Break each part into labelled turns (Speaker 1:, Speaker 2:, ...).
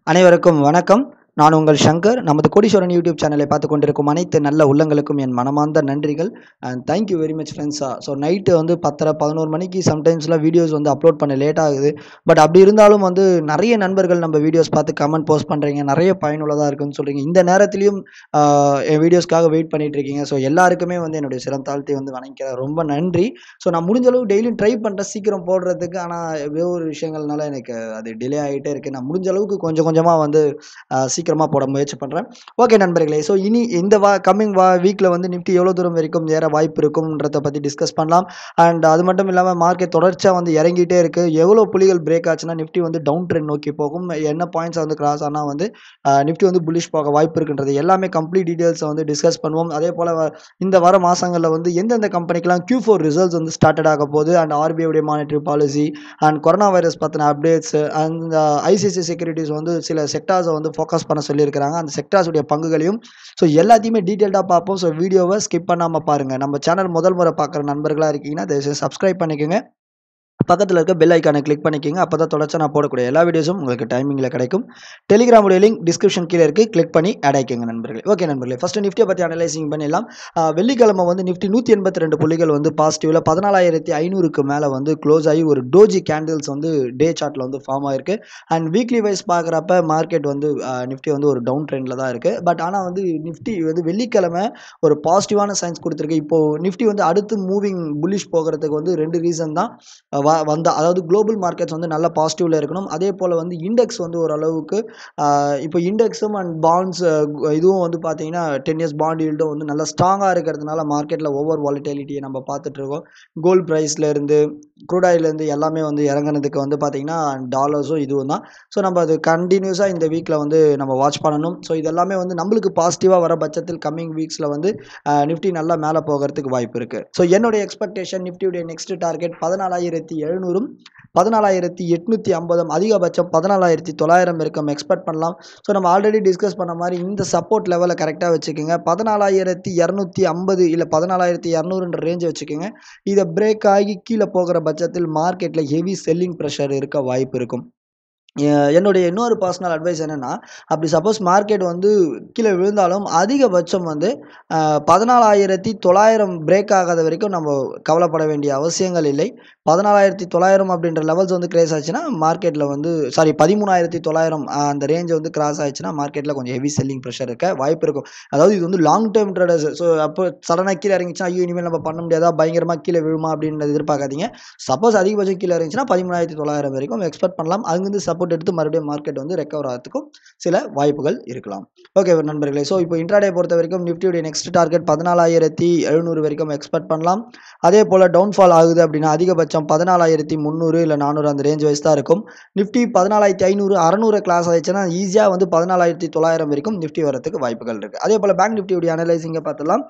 Speaker 1: அனைவருக்கும் வணக்கம் நான் உங்கள் சங்கர் நமது கோடீஸ்வரன் யூடியூப் சேனலை பார்த்து கொண்டிருக்கும் அனைத்து நல்ல உள்ளங்களுக்கும் என் மனமார்ந்த நன்றிகள் அண்ட் தேங்க்யூ வெரி மச் ஃப்ரெண்ட்ஸா ஸோ நைட்டு வந்து பத்தரை பதினோரு மணிக்கு சம்டைம்ஸ்லாம் வீடியோஸ் வந்து அப்லோட் பண்ண லேட் ஆகுது பட் அப்படி இருந்தாலும் வந்து நிறைய நண்பர்கள் நம்ம வீடியோஸ் பார்த்து கமெண்ட் போஸ்ட் பண்ணுறீங்க நிறைய பயனுள்ளதாக இருக்குன்னு சொல்கிறீங்க இந்த நேரத்துலையும் ஆஹ், என் வீடியோஸ்க்காக வெயிட் பண்ணிட்டு இருக்கீங்க ஸோ எல்லாருக்குமே வந்து என்னுடைய சிரம் தாழ்த்தி வந்து வணங்கிக்கிறேன் ரொம்ப நன்றி ஸோ நான் முடிஞ்ச அளவு டெய்லியும் ட்ரை பண்ணுறேன் சீக்கிரம் போடுறதுக்கு ஆனால் எப்படியோ ஒரு விஷயங்கள்னால எனக்கு அது டிலே ஆகிட்டே இருக்குது நான் முடிஞ்ச அளவுக்கு கொஞ்சம் கொஞ்சமாக வந்து சீக்கிரமாக போட முயற்சி பண்ணுறேன் ஓகே நண்பர்களே ஸோ இனி இந்த வா கம்மிங் வா வீக்கில் வந்து நிஃப்டி எவ்வளோ தூரம் வரைக்கும் ஏற வாய்ப்பு இருக்கும்ன்றத பற்றி டிஸ்கஸ் பண்ணலாம் அண்ட் அது மட்டும் இல்லாமல் மார்க்கெட் தொடர்ச்சியாக வந்து இறங்கிட்டே இருக்குது எவ்வளோ புள்ளிகள் பிரேக் ஆச்சுன்னா நிஃப்டி வந்து டவுன் ட்ரெண்ட் நோக்கி போகும் என்ன பாயிண்ட்ஸ் வந்து கிராஸ் ஆனால் வந்து நிஃப்டி வந்து புல்லிஷ் போக வாய்ப்பு இருக்குன்றது எல்லாமே கம்ப்ளீட் டீட்டெயில்ஸை வந்து டிஸ்கஸ் பண்ணுவோம் அதே போல் இந்த வர மாதங்களில் வந்து எந்தெந்த கம்பெனிக்கெலாம் Q4 ஃபோர் ரிசல்ட்ஸ் வந்து ஸ்டார்டட் ஆக போகுது அண்ட் ஆர்பிஐடைய monetary policy and corona virus பற்றின அப்டேட்ஸ் அந்த ஐசிசி செக்யூரிட்டிஸ் வந்து சில செக்டார்ஸை வந்து ஃபோக்கஸ் பண்ண சொல்லியிருக்கிறாங்க அந்த செக்டார்ஸுடைய பங்குகளையும் ஸோ எல்லாத்தையுமே டீட்டெயில்டாக பார்ப்போம் ஸோ வீடியோவை ஸ்கிப் பண்ணாமல் பாருங்கள் நம்ம சேனல் முதல் முறை பார்க்குற நண்பர்களாக இருக்கீங்கன்னா தயவுசெய்து சப்ஸ்கிரைப் பண்ணிக்கோங்க பக்கத்தில் இருக்க பெல் ஐக்கானை கிளிக் பண்ணிக்கோங்க அப்போ தான் தொடர்ச்சி நான் போடக்கூடிய எல்லா வீடியோஸும் உங்களுக்கு டைமிங்கில் கிடைக்கும் டெலிகிராமுடைய லிங்க் டிஸ்கிரிப்ஷன் கீழே இருக்குது கிளிக் பண்ணி அடைக்குங்க நண்பர்களே ஓகே நண்பர்களே ஃபஸ்ட்டு நிஃப்டியை பற்றி அனலைசிங் பண்ணிடலாம் ஆஹ் வெள்ளிக்கிழமை வந்து நிஃப்டி நூற்றி எண்பத்தி ரெண்டு புள்ளிகள் வந்து பாசிட்டிவில் பதினாலாயிரத்தி ஐநூறுக்கு மேலே வந்து க்ளோஸ் ஆகி ஒரு டோஜி கேண்டில்ஸ் வந்து டே சார்ட்டில் வந்து ஃபார்ம் ஆயிருக்கு அண்ட் வீக்லி வைஸ் பார்க்குறப்ப மார்க்கெட் வந்து நிஃப்டி வந்து ஒரு டவுன் ட்ரெண்டில் தான் இருக்குது பட் ஆனால் வந்து நிஃப்டி வந்து வெள்ளிக்கிழமை ஒரு பாசிட்டிவான சயின்ஸ் கொடுத்துருக்கு இப்போது நிஃப்டி வந்து அடுத்து மூவிங் புல்லிஷ் போகிறதுக்கு வந்து ரெண்டு ரீசன் தான் அஹ் வ வந்த அதாவது குளோபல் மார்க்கெட்ஸ் வந்து நல்ல பாசிட்டிவில் இருக்கணும் அதே போல் வந்து இண்டெக்ஸ் வந்து ஓரளவுக்கு ஆஹ் இப்போ இண்டெக்ஸும் அண்ட் பாண்ட்ஸ் இதுவும் வந்து பார்த்தீங்கன்னா டென் இயர்ஸ் பாண்ட் ஈல்டும் வந்து நல்லா ஸ்ட்ராங்காக இருக்கிறதுனால மார்க்கெட்டில் ஓவர் வாலிட்டிலிட்டியை நம்ம பார்த்துட்டு இருக்கோம் கோல்ட் ப்ரைஸ்லேருந்து க்ரூடாயிலேருந்து எல்லாமே வந்து இறங்குனதுக்கு வந்து பார்த்தீங்கன்னா டாலர்ஸும் இதுவும் தான் ஸோ நம்ம அது கண்டினியூஸாக இந்த வீக்கில் வந்து நம்ம வாட்ச் பண்ணணும் ஸோ இதெல்லாமே வந்து நம்மளுக்கு பாசிட்டிவாக வர பட்சத்தில் கம்மிங் வீக்ஸில் வந்து நிஃப்டி நல்லா மேலே போகிறதுக்கு வாய்ப்பு இருக்குது ஸோ என்னுடைய எக்ஸ்பெக்டேஷன் நிஃப்டியுடைய நெக்ஸ்ட் டார்கெட் பதினாலாயிரத்தி எழுநூறும் பதினாலாயிரத்தி எட்நூற்றி ஐம்பதும் அதிகபட்சம் பதினாலாயிரத்தி தொள்ளாயிரம் இருக்கும் எக்ஸ்பெக்ட் பண்ணலாம் ஸோ நம்ம ஆல்ரெடி டிஸ்கஸ் பண்ண மாதிரி இந்த சப்போர்ட் லெவலை கரெக்டாக வச்சுக்கோங்க பதினாலாயிரத்தி இரநூத்தி ஐம்பது இல்லை பதினாலாயிரத்தி இரநூறுன்ற ரேஞ்சை வச்சுக்கோங்க இதை பிரேக் ஆகி கீழே போகிற பட்சத்தில் மார்க்கெட்டில் ஹெவி செல்லிங் ப்ரெஷர் இருக்க வாய்ப்பு இருக்கும் எ- என்னுடைய இன்னொரு பர்சனல் அட்வைஸ் என்னென்னா அப்படி சப்போஸ் மார்க்கெட் வந்து கீழே விழுந்தாலும் அதிகபட்சம் வந்து பதினாலாயிரத்தி தொள்ளாயிரம் பிரேக் ஆகாத வரைக்கும் நம்ம கவலைப்பட வேண்டிய அவசியங்கள் இல்லை பதினாலாயிரத்தி தொள்ளாயிரம் அப்படின்ற லெவல்ஸ் வந்து கிரேஸ் ஆச்சுன்னா மார்க்கெட்டில் வந்து சாரி பதிமூணாயிரத்தி தொள்ளாயிரம் அந்த ரேஞ்ச் வந்து கிராஸ் ஆயிடுச்சுன்னா மார்க்கெட்டில் கொஞ்சம் ஹெவி செல்லிங் ப்ரெஷர் இருக்க வாய்ப்பு இருக்கும் அதாவது இது வந்து லாங் டேர்ம் ட்ரேடர்ஸ் ஸோ அப்போ சடனாக கீழே இறங்கிச்சுன்னா ஐயோ இனிமேல் நம்ம பண்ண முடியாதா பயங்கரமாக கீழே விழுமா அப்படின்னு எதிர்பார்க்காதீங்க சப்போஸ் அதிகபட்சம் கீழே இருந்துச்சுன்னா பதிமூணாயிரத்தி தொள்ளாயிரம் வரைக்கும் எக்ஸ்பெக்ட் பண்ணலாம் அங்கிருந்து சப்போர்ட் எடுத்து மறுபடியும் மார்க்கெட் வந்து ரெக்கவர் ஆகிறதுக்கும் சில வாய்ப்புகள் இருக்கலாம் ஓகே நண்பர்களே ஸோ இப்போ இன்ட்ராடே பொறுத்த வரைக்கும் நிஃப்டியுடைய நெக்ஸ்ட் டார்கெட் பதினாலாயிரத்தி எழுநூறு வரைக்கும் எக்ஸ்பெக்ட் பண்ணலாம் அதே போல் டவுன்ஃபால் ஆகுது அப்படின்னா அதிகபட்சம் பதினாலாயிரத்தி முந்நூறு இல்லை நானூறு அந்த ரேஞ்ச் வைஸ் தான் இருக்கும் நிஃப்டி பதினாலாயிரத்தி ஐநூறு அறநூறு கிளாஸ் ஆயிடுச்சுன்னா ஈஸியாக வந்து பதினாலாயிரத்தி தொள்ளாயிரம் வரைக்கும் நிஃப்டி வரதுக்கு வாய்ப்புகள் இருக்குது அதே போல் பேங்க் நிஃப்டியுடைய அனலைசிங்கை பார்த்துலாம்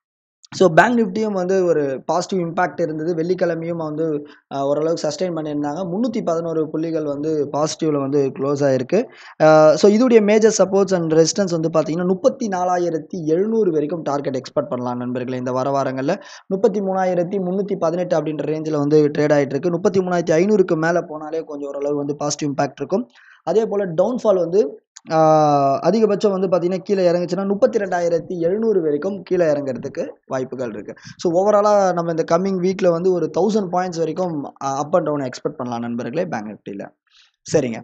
Speaker 1: ஸோ பேங்க் நிஃப்டியும் வந்து ஒரு பாசிட்டிவ் இம்பாக்ட் இருந்தது வெள்ளிக்கிழமையும் வந்து ஆஹ், ஓரளவுக்கு சஸ்டெயின் பண்ணியிருந்தாங்க முந்நூற்றி பதினோரு புள்ளிகள் வந்து பாசிட்டிவில் வந்து க்ளோஸ் ஆகிருக்கு ஸோ இதோடைய மேஜர் சப்போர்ட்ஸ் அண்ட் ரெசிஸ்டன்ஸ் வந்து பார்த்தீங்கன்னா முப்பத்தி நாலாயிரத்தி எழுநூறு வரைக்கும் டார்கெட் எக்ஸ்பெக்ட் பண்ணலாம் நண்பர்களே இந்த வர வாரங்களில் முப்பத்தி மூணாயிரத்தி முந்நூற்றி பதினெட்டு அப்படின்ற ரேஞ்சில் வந்து ட்ரேட் ஆகிட்டு இருக்கு முப்பத்தி மூணாயிரத்தி ஐநூறுக்கு மேலே போனாலே கொஞ்சம் ஓரளவு வந்து பாசிட்டிவ் இம்பாக்ட் இருக்கும் அதே போல் டவுன்ஃபால் வந்து ஆஹ், அதிகபட்சம் வந்து பார்த்தீங்கன்னா கீழே இறங்குச்சுன்னா முப்பத்தி ரெண்டாயிரத்தி எழுநூறு வரைக்கும் கீழே இறங்குறதுக்கு வாய்ப்புகள் இருக்குது ஸோ ஓவராலாக நம்ம இந்த கம்மிங் வீக்கில் வந்து ஒரு தௌசண்ட் பாயிண்ட்ஸ் வரைக்கும் அப் அண்ட் டவுன் எக்ஸ்பெக்ட் பண்ணலாம் நண்பர்களே பேங்க் நிஃப்டியில் சரிங்க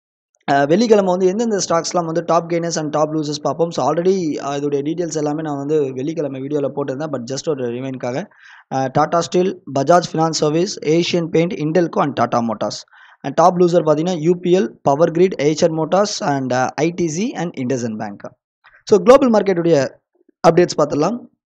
Speaker 1: அஹ் வெள்ளிக்கிழமை வந்து எந்தெந்த ஸ்டாக்ஸ்லாம் வந்து top gainers and top losers பார்ப்போம் ஸோ ஆல்ரெடி இதோடைய டீட்டெயில்ஸ் எல்லாமே நான் வந்து வெள்ளிக்கிழமை வீடியோவில் போட்டிருந்தேன் பட் ஜஸ்ட் ஒரு ரிமைனுக்காக Tata steel Bajaj finance service Asian paint Hindalco and Tata motors and top loser பார்த்தீங்கன்னா UPL power grid Eicher motors and ITC and IndusInd bank so global மார்க்கெட்டுடைய அப்டேட்ஸ் பார்த்துடலாம்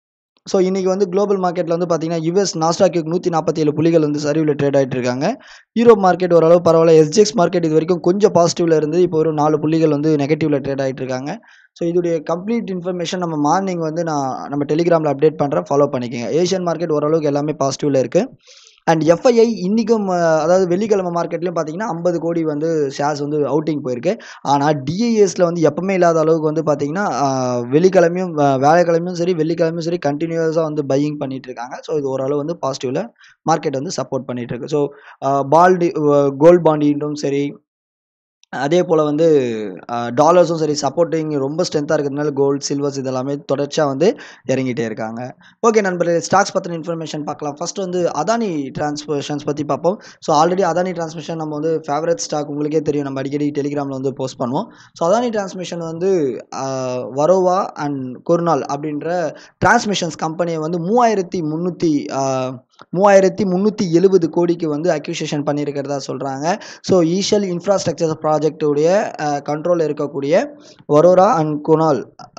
Speaker 1: ஸோ இன்றைக்கி வந்து குளோபல் மார்க்கெட்டில் வந்து பார்த்தீங்கன்னா யூஎஸ் நாஸ்டாக்கு நூற்றி நாற்பத்தி ஏழு புள்ளிகள் வந்து சரிவில் ட்ரேட் ஆகிட்டு இருக்காங்க யூரோப் மார்க்கெட் ஓரளவு பரவாயில்ல எஸ்ஜிஎக்ஸ் மார்க்கெட் இது வரைக்கும் கொஞ்சம் பாசிட்டிவில் இருந்து இப்போ ஒரு நாலு புள்ளிகள் வந்து நெகட்டிவில் ட்ரேட் ஆகிட்டு இருக்காங்க ஸோ இதோடைய கம்ப்ளீட் இன்ஃபர்மேஷன் நம்ம மார்னிங் வந்து நான் நம்ம டெலிகிராமில் அப்டேட் பண்ணுறேன் ஃபாலோ பண்ணிக்கோங்க ஏஷியன் மார்க்கெட் ஓரளவுக்கு எல்லாமே பாசிட்டிவில் இருக்குது அண்ட் எஃப்ஐஐ இன்றைக்கும் அதாவது வெள்ளிக்கிழமை மார்க்கெட்லையும் பார்த்தீங்கன்னா ஐம்பது கோடி வந்து ஷேர்ஸ் வந்து அவுட்டிங் போயிருக்கு ஆனால் டிஐஎஸில் வந்து எப்பவுமே இல்லாத அளவுக்கு வந்து பார்த்தீங்கன்னா ஆஹ், வெள்ளிக்கிழமையும் ஆஹ், வேலைக்கிழமையும் சரி வெள்ளிக்கிழமையும் சரி கண்டினியூஸாக வந்து பையிங் பண்ணிட்டு இருக்காங்க ஸோ இது ஓரளவு வந்து பாசிட்டிவில் மார்க்கெட் வந்து சப்போர்ட் பண்ணிட்டு இருக்கு ஸோ பால்டு கோல்ட் பாண்டியும் சரி அதே போல் வந்து டாலர்ஸும் சரி சப்போர்ட்டிங் ரொம்ப ஸ்ட்ரென்த்தாக இருக்கிறதுனால கோல்டு சில்வர்ஸ் இதெல்லாமே தொடர்ச்சியாக வந்து இறங்கிட்டே இருக்காங்க ஓகே நண்பர்களே ஸ்டாக்ஸ் பற்றின இன்ஃபர்மேஷன் பார்க்கலாம் ஃபர்ஸ்ட் வந்து அதானி டிரான்ஸ்மிஷன்ஸ் பற்றி பார்ப்போம் ஸோ ஆல்ரெடி அதானி டிரான்ஸ்மிஷன் நம்ம வந்து ஃபேவரட் ஸ்டாக் உங்களுக்கே தெரியும் நம்ம அடிக்கடி டெலிகிராமில் வந்து போஸ்ட் பண்ணுவோம் ஸோ அதானி டிரான்ஸ்மிஷன் வந்து ஆஹ், வரோவா அண்ட் கொர்னால் அப்படின்ற டிரான்ஸ்மிஷன்ஸ் கம்பெனியை வந்து மூவாயிரத்தி முந்நூற்றி மூவாயிரத்தி முந்நூற்றி எழுபது கோடிக்கு வந்து அக்யூசியேஷன் பண்ணியிருக்கிறதா சொல்கிறாங்க ஸோ ஈஷல் இன்ஃப்ராஸ்ட்ரக்சர் ப்ராஜெக்டுடைய கண்ட்ரோலில் இருக்கக்கூடிய Warora and Kunal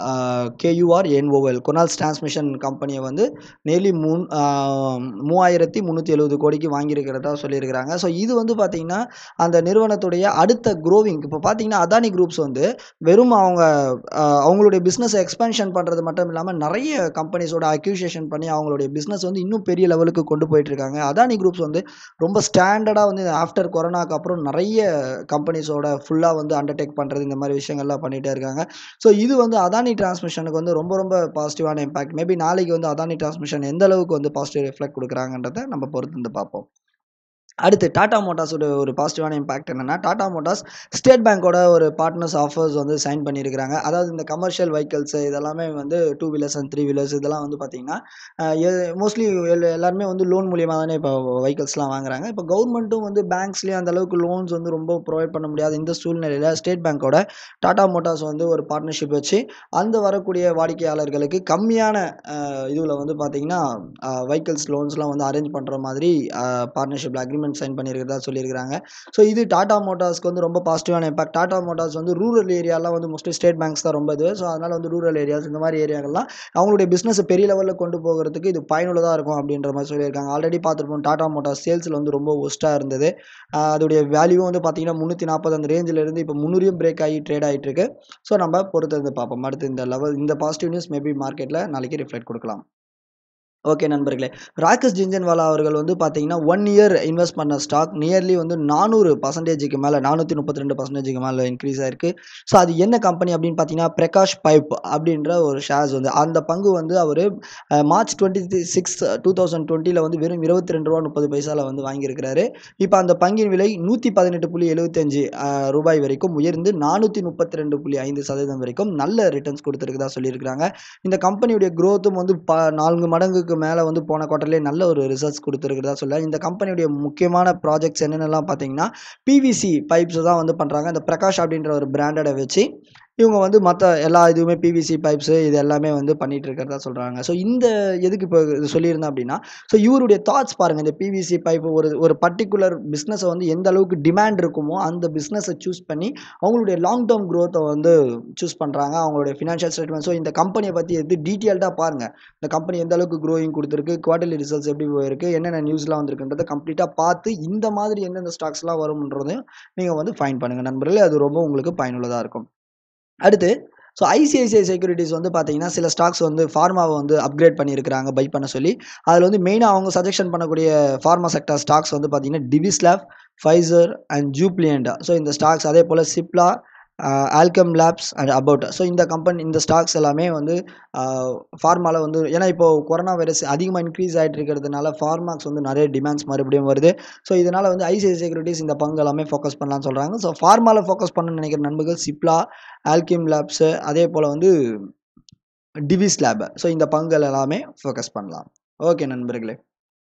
Speaker 1: KUR NOL குனால்ஸ் டிரான்ஸ்மிஷன் கம்பெனியை வந்து நேர்லி மூன் ஆஹ், மூவாயிரத்தி முந்நூற்றி எழுபது கோடிக்கு வாங்கியிருக்கிறதா சொல்லியிருக்கிறாங்க ஸோ இது வந்து பார்த்திங்கன்னா அந்த நிறுவனத்துடைய அடுத்த க்ரோவிங் இப்போ பார்த்தீங்கன்னா அதானி குரூப்ஸ் வந்து வெறும் அவங்க ஆஹ், அவங்களுடைய பிஸ்னஸை எக்ஸ்பென்ஷன் பண்ணுறது மட்டும் இல்லாமல் நிறைய கம்பெனிஸோட அக்யூசியேஷன் பண்ணி அவங்களுடைய பிஸ்னஸ் வந்து இன்னும் பெரிய லெவலுக்கு கொண்டு போயிட்டு இருக்காங்க அதானி குரூப்ஸ் வந்து ரொம்ப ஸ்டாண்டர்டாக வந்து ஆஃப்டர் கொரோனாக்கு அப்புறம் நிறைய கம்பெனிஸோட ஃபுல்லாக வந்து அண்டர்டேக் பண்ணுறது இந்த மாதிரி விஷயங்கள்லாம் பண்ணிகிட்டே இருக்காங்க ஸோ இது வந்து அதானி டிரான்ஸ்மிஷனுக்கு வந்து ரொம்ப ரொம்ப பாசிட்டிவான இம்பாக்ட் மேபி நாளைக்கு வந்து அதானி டிரான்ஸ்மிஷன் எந்த அளவுக்கு வந்து பாசிட்டிவ் ரிஃப்ளெக்ட் கொடுக்குறாங்கன்றதை நம்ம பொறுத்து வந்து பார்ப்போம் அடுத்து டாடா மோட்டார்ஸோட ஒரு பாசிட்டிவான இம்பாக்ட் என்னென்னா டாடா மோட்டார்ஸ் ஸ்டேட் பேங்க்கோட ஒரு பார்ட்னர்ஸ் ஆஃபர்ஸ் வந்து சைன் பண்ணியிருக்கிறாங்க அதாவது இந்த கமர்ஷியல் வெஹிக்கல்ஸ் இதெல்லாமே வந்து two wheelers and three wheelers இதெல்லாம் வந்து பார்த்திங்கன்னா மோஸ்ட்லி எல்லாருமே வந்து லோன் மூலியமாக தானே இப்போ வெஹிக்கல்ஸ்லாம் வாங்குறாங்க இப்போ கவர்மெண்ட்டும் வந்து பேங்க்ஸ்லேயும் அந்த அளவுக்கு லோன்ஸ் வந்து ரொம்ப ப்ரொவைட் பண்ண முடியாத இந்த சூழ்நிலையில் ஸ்டேட் பேங்க்கோட டாடா மோட்டார்ஸ் வந்து ஒரு பார்ட்னர்ஷிப் வச்சு அந்த வரக்கூடிய வாடிக்கையாளர்களுக்கு கம்மியான இதில் வந்து பார்த்திங்கன்னா வெஹிக்கல்ஸ் லோன்ஸ்லாம் வந்து அரேஞ்ச் பண்ணுற மாதிரி பார்ட்னர்ஷிப்பில் அக்ரிமெண்ட் சைன் பண்ணியிருக்கிறதா சொல்லியிருக்கிறாங்க ஸோ இது டாடா மோட்டார்ஸ்க்கு வந்து ரொம்ப பாசிட்டிவான இம்பாக்ட் டாடா மோட்டார்ஸ் வந்து ரூரல் ஏரியாலாம் வந்து மோஸ்ட்லி ஸ்டேட் பேங்க்ஸ் தான் ரொம்ப இது ஸோ அதனால் வந்து ரூரல் ஏரியாஸ் இந்த மாதிரி ஏரியாக்கள்லாம் அவங்களுடைய பிஸ்னஸ் பெரிய லெவலில் கொண்டு போகிறதுக்கு இது பயனுள்ளதாக இருக்கும் அப்படின்ற மாதிரி சொல்லியிருக்காங்க ஆல்ரெடி பார்த்துருப்போம் டாடா மோட்டார்ஸ் சேல்ஸில் வந்து ரொம்ப ஒஸ்ட்டாக இருந்தது ஆஹ் அதோடைய வேல்யூவும் வந்து பார்த்தீங்கன்னா முந்நூற்றி நாற்பது அந்த ரேஞ்சில் இருந்து இப்போ முந்நூறியும் பிரேக் ஆகி ட்ரேட் ஆகிட்டு இருக்கு ஸோ நம்ம பொறுத்து வந்து பார்ப்போம் அடுத்து இந்த லெவல் இந்த பாசிட்டிவ் நியூஸ் மேபி மார்க்கெட்டில் நாளைக்கு ரிஃப்ளெக்ட் கொடுக்கலாம் ஓகே நண்பர்களே ராகேஷ் ஜிஞ்சன்வாலா அவர்கள் வந்து பார்த்தீங்கன்னா ஒன் இயர் இன்வெஸ்ட் பண்ண ஸ்டாக் நியர்லி வந்து நானூறு பர்சன்டேஜுக்கு மேலே நானூற்றி முப்பத்தி ரெண்டு பர்சன்டேஜுக்கு மேலே இன்க்ரீஸ் ஆயிருக்கு ஸோ அது என்ன கம்பெனி அப்படின்னு பார்த்தீங்கன்னா பிரகாஷ் பைப் அப்படின்ற ஒரு ஷேர்ஸ் வந்து அந்த பங்கு வந்து அவர் March twenty six two thousand டுவெண்ட்டியில் வந்து வெறும் இருபத்தி ரெண்டு ரூபா முப்பது பைசாவில் வந்து வாங்கியிருக்கிறாரு இப்போ அந்த பங்கின் விலை நூற்றி பதினெட்டு புள்ளி எழுபத்தஞ்சு ரூபாய் வரைக்கும் உயர்ந்து நானூற்றி முப்பத்தி ரெண்டு புள்ளி ஐந்து சதவீதம் வரைக்கும் நல்ல ரிட்டர்ன்ஸ் கொடுத்துருக்குதா சொல்லியிருக்கிறாங்க இந்த கம்பெனியுடைய growth-உம் வந்து ப நான்கு மடங்குக்கு மேலே வந்து போன குவார்ட்டர்லேயே நல்ல ஒரு ரிசல்ட்ஸ் கொடுத்துருக்கிறதா சொல்ல இந்த கம்பெனியுடைய முக்கியமான ப்ராஜெக்ட்ஸ் என்னென்னலாம் பார்த்தீங்கன்னா பிவிசி பைப்ஸ் தான் வந்து பண்ணுறாங்க இந்த பிரகாஷ் அப்படின்ற ஒரு பிராண்டடை வச்சு இவங்க வந்து மற்ற எல்லா இதுவுமே பிவிசி பைப்ஸு இது எல்லாமே வந்து பண்ணிட்டு இருக்கிறதா சொல்கிறாங்க ஸோ இந்த எதுக்கு இப்போ இது சொல்லியிருந்தேன் அப்படின்னா ஸோ இவருடைய தாட்ஸ் பாருங்கள் இந்த பிவிசி பைப் ஒரு ஒரு பர்டிகுலர் பிஸ்னஸை வந்து எந்த அளவுக்கு டிமாண்ட் இருக்குமோ அந்த பிஸ்னஸை சூஸ் பண்ணி அவங்களுடைய லாங் டேர்ம் க்ரோத்தை வந்து சூஸ் பண்ணுறாங்க அவங்களுடைய ஃபினான்ஷியல் ஸ்டேட்மெண்ட் ஸோ இந்த கம்பெனியை பற்றி எது டீட்டெயில்டாக பாருங்கள் இந்த கம்பெனி எந்த அளவுக்கு க்ரோயிங் கொடுத்துருக்கு குவார்டர்லி ரிசல்ட்ஸ் எப்படி போயிருக்கு என்னென்ன நியூஸ்லாம் வந்திருக்குன்றதை கம்ப்ளீட்டாக பார்த்து இந்த மாதிரி எந்தெந்த ஸ்டாக்ஸ்லாம் வரும்ன்றதையும் நீங்கள் வந்து ஃபைன் பண்ணுங்கள் நண்பர்களே அது ரொம்ப உங்களுக்கு பயனுள்ளதாக இருக்கும் அடுத்து ஸோ ஐசிஐசிஐ செக்யூரிட்டிஸ் வந்து பார்த்தீங்கன்னா சில ஸ்டாக்ஸ் வந்து ஃபார்மாவை வந்து அப்கிரேட் பண்ணியிருக்கிறாங்க பை பண்ண சொல்லி அதில் வந்து மெயினாக அவங்க சஜெக்ஷன் பண்ணக்கூடிய ஃபார்மா செக்டர் ஸ்டாக்ஸ் வந்து பார்த்தீங்கன்னா டிவிஸ்லாப் ஃபைசர் அண்ட் ஜூப்ளியண்டா ஸோ இந்த ஸ்டாக்ஸ் அதே போல் Cipla Alkem labs and about so இந்த கம்பெனி இந்த ஸ்டாக்ஸ் எல்லாமே வந்து ஃபார்மாவில் வந்து ஏன்னா இப்போது கொரோனா வைரஸ் அதிகமாக இன்க்ரீஸ் ஆகிட்டு இருக்கிறதுனால ஃபார்மாக்ஸ் வந்து நிறைய டிமாண்ட்ஸ் மறுபடியும் வருது ஸோ இதனால் வந்து ஐசிஐசி செக்யூரிட்டிஸ் இந்த பங்கு எல்லாமே ஃபோக்கஸ் பண்ணலாம்னு சொல்கிறாங்க ஸோ ஃபார்மாவில் ஃபோக்கஸ் பண்ண நினைக்கிற நண்பர்கள் சிப்லா ஆல்கிம் லேப்ஸு அதே போல் வந்து டிவிஸ் லேப் ஸோ இந்த பங்குகள் எல்லாமே ஃபோக்கஸ் பண்ணலாம் ஓகே நண்பர்களே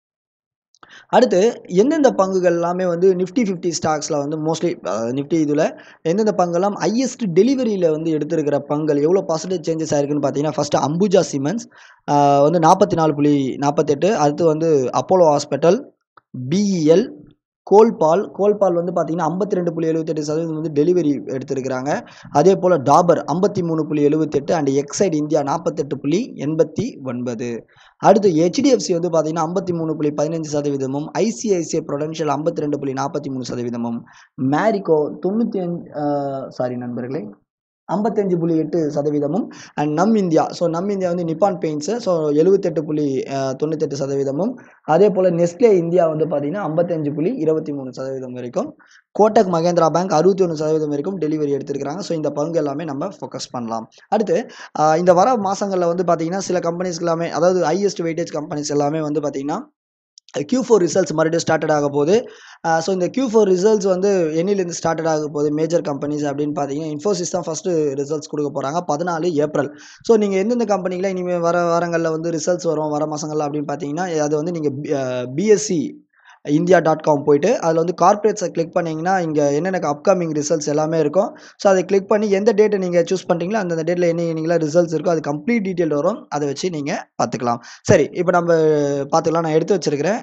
Speaker 1: அடுத்து எந்தெந்த பங்குகள் எல்லாமே வந்து நிஃப்டி ஃபிஃப்டி ஸ்டாக்ஸில் வந்து மோஸ்ட்லி நிஃப்டி இதில் எந்தெந்த பங்கெல்லாம் ஹையஸ்ட் டெலிவரியில் வந்து எடுத்திருக்கிற பங்குகள் எவ்வளோ பர்சன்டேஜ் சேஞ்சஸ் ஆயிருக்குன்னு பார்த்தீங்கன்னா ஃபஸ்ட்டு அம்புஜா சிமெண்ட்ஸ் வந்து நாற்பத்தி நாலு புள்ளி நாற்பத்தெட்டு அடுத்து வந்து அப்போலோ ஹாஸ்பிட்டல் பிஇஎல் கோல்பால் கோல்பால் வந்து பார்த்தீங்கன்னா ஐம்பத்தி ரெண்டு புள்ளி எழுபத்தெட்டு சதவீதம் வந்து டெலிவரி எடுத்திருக்கிறாங்க அதே போல் டாபர் ஐம்பத்தி மூணு புள்ளி எழுபத்தெட்டு அண்ட் எக்ஸைட் இந்தியா நாற்பத்தெட்டு புள்ளி எண்பத்தி ஒன்பது அடுத்து ஹெச்டிஎஃப்சி வந்து பார்த்தீங்கன்னா ஐம்பத்தி மூணு புள்ளி பதினஞ்சு சதவீதமும் ஐசிஐசிஐ ப்ரொடென்ஷியல் ஐம்பத்தி ரெண்டு புள்ளி நாற்பத்தி மூணு சதவீதமும் மேரிகோ தொண்ணூற்றி அஞ்சு சாரி நண்பர்களே ஐம்பத்தஞ்சு புள்ளி எட்டு சதவீதமும் அண்ட் நம் இந்தியா ஸோ நம் இந்தியா வந்து நிப்பான் பெயிண்ட்ஸு ஸோ எழுபத்தெட்டு புள்ளி அஹ், தொண்ணூத்தெட்டு சதவீதமும் அதே போல் நெஸ்லே இந்தியா வந்து பார்த்தீங்கன்னா ஐம்பத்தஞ்சு புள்ளி இருபத்தி மூணு சதவீதம் வரைக்கும் கோட்டக் மகேந்திரா பேங்க் அறுபத்தி ஒன்று சதவீதம் வரைக்கும் டெலிவரி எடுத்திருக்கிறாங்க ஸோ இந்த பங்கு எல்லாமே நம்ம ஃபோக்கஸ் பண்ணலாம் அடுத்து ஆஹ், இந்த வர மாதங்களில் வந்து பார்த்தீங்கன்னா சில கம்பெனிஸ் எல்லாமே அதாவது ஹையஸ்ட் வெயிட்டேஜ் கம்பெனிஸ் எல்லாமே வந்து பார்த்தீங்கன்னா க்யூ ஃபோர் ரிசல்ட்ஸ் மறுபடியும் ஸ்டார்டட் ஆக போகுது ஸோ இந்த க்யூ ஃபோர் ரிசல்ட்ஸ் வந்து என்னிலேருந்து ஸ்டார்டட் ஆக போகுது மேஜர் கம்பெனிஸ் அப்படின்னு பார்த்தீங்கன்னா இன்ஃபோசிஸ் தான் ஃபஸ்ட்டு ரிசல்ட்ஸ் கொடுக்க போகிறாங்க பதினாலு ஏப்ரல் ஸோ நீங்கள் எந்தெந்த கம்பெனியில் இனிமேல் வர வாரங்களில் வந்து ரிசல்ட்ஸ் வரும் வர மாதங்களில் அப்படின்னு பார்த்தீங்கன்னா அது வந்து நீங்கள் பிஎஸ்சி இந்தியா டாட் காம் போயிட்டு அதில் வந்து கார்ப்பரேட்ஸை கிளிக் பண்ணிங்கன்னா இங்கே என்னென்ன அப்கமிங் ரிசல்ட்ஸ் எல்லாமே இருக்கும் ஸோ அதை கிளிக் பண்ணி எந்த டேட்டை நீங்கள் சூஸ் பண்ணுறீங்களோ அந்த டேட்டில் என்ன என்னங்களா ரிசல்ட்ஸ் இருக்கோ அது கம்ப்ளீட் டீட்டெயில் வரும் அதை வச்சு நீங்கள் பார்த்துக்கலாம் சரி இப்போ நம்ம பார்த்துக்கலாம் நான் எடுத்து வச்சுருக்கிறேன்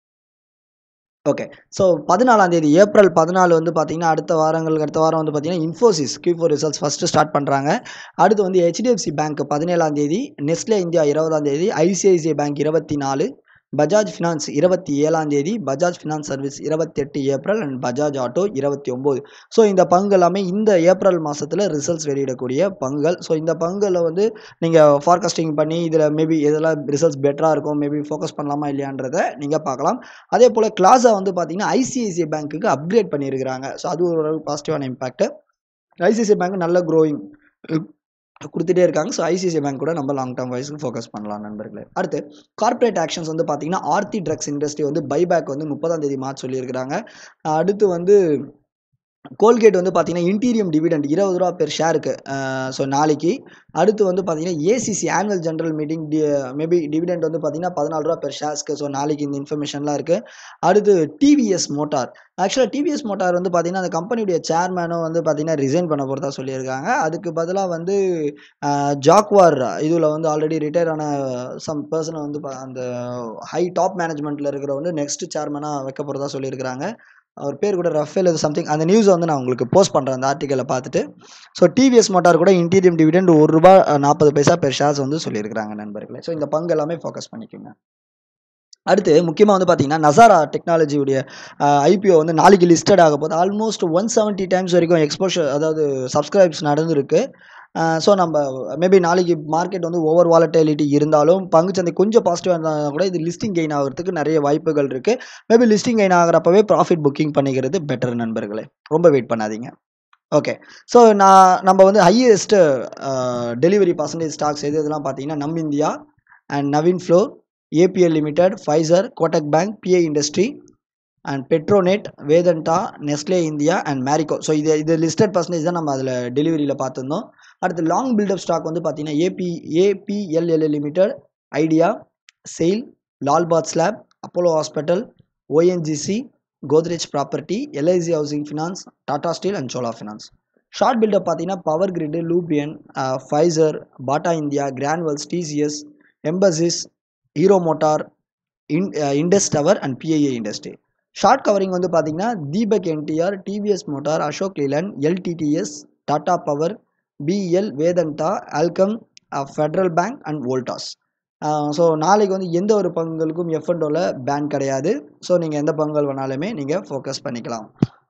Speaker 1: ஓகே ஸோ பதினாலாம் தேதி ஏப்ரல் பதினாலு வந்து பார்த்தீங்கன்னா அடுத்த வாரங்களுக்கு அடுத்த வாரம் வந்து பார்த்தீங்கன்னா Infosys Q four results first start பண்ணுறாங்க அடுத்து வந்து ஹெச்டிஎஃப்சி பேங்க் பதினேழாம் தேதி நெஸ்லே இந்தியா இருபதாம் தேதி ஐசிஐசிஐ பேங்க் இருபத்தி நாலு பஜாஜ் ஃபினான்ஸ் இருபத்தி ஏழாம் தேதி பஜாஜ் ஃபினான்ஸ் சர்வீஸ் இருபத்தெட்டு ஏப்ரல் அண்ட் பஜாஜ் ஆட்டோ இருபத்தி ஒம்பது ஸோ இந்த பங்கு எல்லாமே இந்த ஏப்ரல் மாதத்தில் ரிசல்ட்ஸ் வெளியிடக்கூடிய பங்குகள் ஸோ இந்த பங்குல வந்து நீங்கள் ஃபார்காஸ்டிங் பண்ணி இதில் மேபி எதெல்லாம் ரிசல்ட்ஸ் பெட்டராக இருக்கும் மேபி ஃபோக்கஸ் பண்ணலாமா இல்லையான்றதை நீங்கள் பார்க்கலாம் அதே போல் கிளாஸா வந்து பார்த்தீங்கன்னா ஐசிஐசிஐ பேங்க்குக்கு அப்கிரேட் பண்ணியிருக்கிறாங்க ஸோ அது ஒரு பாசிட்டிவான இம்பாக்ட் ஐசிஐசிஐ பேங்க் நல்ல க்ரோயிங் கொடுத்துட்டே இருக்காங்க ஸோ ஐசிஐசிஐ பேங்க் கூட நம்ம லாங் டேர்ம் வைஸ்க்கு ஃபோக்கஸ் பண்ணலாம் நண்பர்களே அடுத்து கார்ப்பரேட் ஆக்ஷன்ஸ் வந்து பார்த்தீங்கன்னா ஆர்த்தி ட்ரக்ஸ் இண்டஸ்ட்ரி வந்து பைபேக் வந்து முப்பதாம் தேதி மார்ச் சொல்லியிருக்கிறாங்க அடுத்து வந்து கோல்கேட் வந்து பார்த்தீங்கன்னா இன்டீரியம் டிவிடெண்ட் இருபது ரூபா பெர் ஷேருக்கு ஸோ நாளைக்கு அடுத்து வந்து பார்த்தீங்கன்னா ஏசிசி ஆனுவல் ஜென்ரல் மீட்டிங் டி மேபி டிவிடெண்ட் வந்து பார்த்தீங்கன்னா பதினாலு ரூபா பெர் ஷேர்ஸ்க்கு ஸோ நாளைக்கு இந்த இன்ஃபர்மேஷன்லாம் இருக்குது அடுத்து டிவிஎஸ் மோட்டார் ஆக்சுவலாக டிவிஎஸ் மோட்டார் வந்து பார்த்தீங்கன்னா அந்த கம்பெனியுடைய சேர்மேனும் வந்து பார்த்தீங்கன்னா ரிசைன் பண்ண போகிறதா சொல்லியிருக்காங்க அதுக்கு பதிலாக வந்து ஜாக்வார் இதில் வந்து ஆல்ரெடி ரிட்டையர் ஆன சம் பர்சனை வந்து பா- அந்த ஹை டாப் மேனேஜ்மெண்ட்டில் இருக்கிற வந்து நெக்ஸ்ட் சேர்மனாக வைக்க போகிறதா சொல்லியிருக்கிறாங்க அவர் பேர் கூட ரஃபேல் இது சம்திங் அந்த நியூஸை வந்து நான் உங்களுக்கு போஸ்ட் பண்ணுறேன் அந்த ஆர்டிக்கலை பார்த்துட்டு ஸோ டிவிஎஸ் மோட்டார் கூட இன்டீரியம் டிவிடெண்ட் ஒரு ரூபா நாற்பது பைசா பெர் ஷேர்ஸ் வந்து சொல்லியிருக்கிறாங்க நண்பர்களே ஸோ இந்த பங்கு எல்லாமே ஃபோக்கஸ் பண்ணிக்கோங்க அடுத்து முக்கியமாக வந்து பார்த்தீங்கன்னா நசாரா டெக்னாலஜியுடைய ஐபிஓ வந்து நாளைக்கு லிஸ்டட் ஆக போகுது ஆல்மோஸ்ட் ஒன் செவன்ட்டி டைம்ஸ் வரைக்கும் எக்ஸ்போஷர் அதாவது சப்ஸ்கிரைப்ஸ் நடந்திருக்கு ஸோ நம்ம மேபி நாளைக்கு மார்க்கெட் வந்து ஓவர் வாலட்டிலிட்டி இருந்தாலும் பங்குச்சந்தை கொஞ்சம் பாசிட்டிவாக இருந்தால் கூட இது லிஸ்டிங் கெயின் ஆகிறதுக்கு நிறைய வாய்ப்புகள் இருக்குது மேபி லிஸ்டிங் கெயின் ஆகிறப்பவே ப்ராஃபிட் புக்கிங் பண்ணிக்கிறது பெட்டர் நண்பர்களே ரொம்ப வெயிட் பண்ணாதீங்க ஓகே ஸோ நான் நம்ம வந்து ஹையஸ்ட் டெலிவரி பர்சன்டேஜ் ஸ்டாக்ஸ் எது இதெல்லாம் பார்த்தீங்கன்னா நம் India and Navin fluor APL limited Pfizer Kotak bank PI industry and Petronet Vedanta Nestle India and Marico so இது இது லிஸ்டட் பர்சன்டேஜ் தான் நம்ம அதில் டெலிவரியில் பார்த்துருந்தோம் அடுத்து லாங் பில்டப் ஸ்டாக் வந்து பார்த்தீங்கன்னா AB ABLL limited Idea SAIL Lalpath lab Apollo hospital ONGC Godrej property LIC housing finance Tata steel and Chola finance short buildup பார்த்தீங்கன்னா power grid Lupin Pfizer Bata India Granules TCS Mphasis Hero motor in Indus tower and PIA industry short covering வந்து பார்த்தீங்கன்னா Deepak NTR TVS motor Ashok Leyland LTTS Tata power PL Vedanta Alkem federal bank and Voltas so நாளைக்கு வந்து எந்த ஒரு பங்குகளுக்கும் எஃப்என்டோவில் pan கிடையாது so நீங்கள் எந்த பங்குகள் வேணாலுமே நீங்கள் ஃபோக்கஸ் பண்ணிக்கலாம்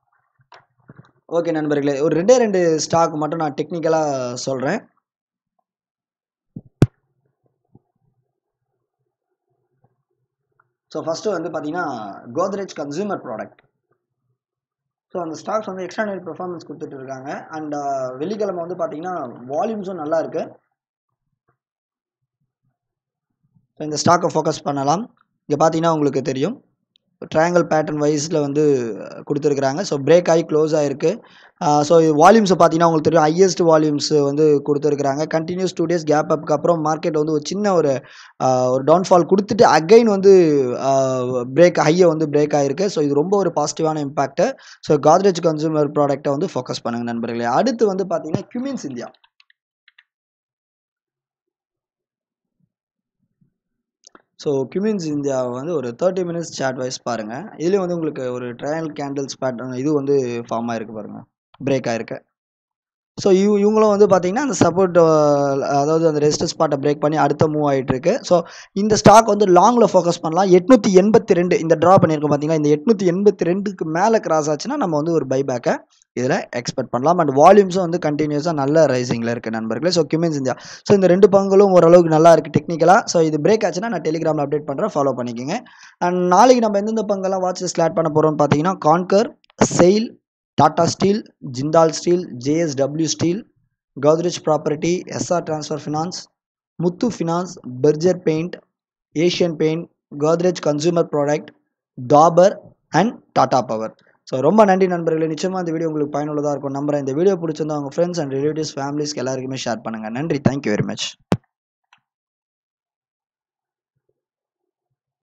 Speaker 1: ஓகே நண்பர்களே ஒரு ரெண்டே ரெண்டு ஸ்டாக் மட்டும் நான் டெக்னிக்கலாக சொல்கிறேன் ஸோ ஃபஸ்ட்டு வந்து பார்த்தீங்கன்னா கோத்ரேஜ் கன்சூமர் ப்ராடக்ட் ஸோ அந்த ஸ்டாக்ஸ் வந்து எக்ஸ்ட்ரானரி பெர்ஃபார்மன்ஸ் கொடுத்துட்டு இருக்காங்க அண்ட் வெள்ளிக்கிழமை வந்து பார்த்தீங்கன்னா வால்யூம்ஸும் நல்லா இருக்கு ஸோ இந்த ஸ்டாக்கை ஃபோக்கஸ் பண்ணலாம் இங்கே பார்த்தீங்கன்னா உங்களுக்கு தெரியும் ட்ரையாங்கிள் பேட்டர்ன் வைஸில் வந்து கொடுத்துருக்குறாங்க ஸோ பிரேக் ஆகி க்ளோஸ் ஆகிருக்கு ஸோ வால்யூம்ஸை பார்த்தீங்கன்னா உங்களுக்கு தெரியும் ஹையஸ்ட் வால்யூம்ஸ் வந்து கொடுத்துருக்குறாங்க கண்டினியூஸ் டூ டேஸ் கேப் அப்புக்கு அப்புறம் மார்க்கெட் வந்து ஒரு சின்ன ஒரு ஆஹ், ஒரு டவுன்ஃபால் கொடுத்துட்டு அகைன் வந்து பிரேக் ஹையை வந்து பிரேக் ஆகிருக்கு ஸோ இது ரொம்ப ஒரு பாசிட்டிவான இம்பாக்ட்டு ஸோ காத்ரேஜ் கன்சூமர் ப்ராடக்ட்டை வந்து ஃபோக்கஸ் பண்ணுங்க நண்பர்களே அடுத்து வந்து பார்த்தீங்கன்னா Cummins India so Cummins India வந்து ஒரு தேர்ட்டி மினிட்ஸ் சாட் வைஸ் பாருங்கள் இதுலேயும் வந்து உங்களுக்கு ஒரு ட்ரையல் கேண்டில்ஸ் பேட்டர்ன் இது வந்து ஃபார்ம் ஆயிருக்கு பாருங்கள் பிரேக் ஆயிருக்கு ஸோ இவ இவங்களும் வந்து பார்த்தீங்கன்னா அந்த சப்போர்ட் அதாவது அந்த ரெஸ்ட் ஸ்பாட்டை பிரேக் பண்ணி அடுத்த மூவ் ஆகிட்டு இருக்கு ஸோ இந்த ஸ்டாக் வந்து லாங்கில் ஃபோக்கஸ் பண்ணலாம் எட்நூற்றி எண்பத்தி ரெண்டு இந்த ட்ரா பண்ணியிருக்கோம் பார்த்தீங்கன்னா இந்த எட்நூற்றி எண்பத்தி ரெண்டுக்கு மேலே கிராஸ் ஆச்சுன்னா நம்ம வந்து ஒரு பைபேக்கை இதில் எக்ஸ்பெக்ட் பண்ணலாம் அண்ட் வால்யூம்ஸும் வந்து கண்டினியூஸாக நல்ல ரைசிங்கில் இருக்குது நண்பர்களே ஸோ கியூமின்ஸ் இந்தியா ஸோ இந்த ரெண்டு பங்குகளும் ஓரளவுக்கு நல்லா இருக்குது டெக்னிக்கலாக ஸோ இது பிரேக் ஆச்சுன்னா நான் டெலிகிராமில் அப்டேட் பண்ணுறேன் ஃபாலோ பண்ணிக்கோங்க அண்ட் நாளைக்கு நம்ம எந்தெந்த பங்கெல்லாம் வாட்ச் ஸ்லாட் பண்ண போகிறோம்னு பார்த்தீங்கன்னா Concor SAIL Tata steel Jindal steel JSW steel Godrej property SR transfer finance Muthoot finance Berger paint Asian paint Godrej consumer product Dabur and Tata power so ரொம்ப நன்றி நண்பர்களே நிச்சயமாக இந்த வீடியோ உங்களுக்கு பயனுள்ளதாக இருக்கும் நம்புறேன் இந்த வீடியோ பிடிச்சிருந்தா உங்கள் ஃப்ரெண்ட்ஸ் அண்ட் ரிலேட்டிவ்ஸ் ஃபேமிலிஸ்க்கு எல்லாருக்குமே ஷேர் பண்ணுங்கள் நன்றி தேங்க்யூ வெரி மச்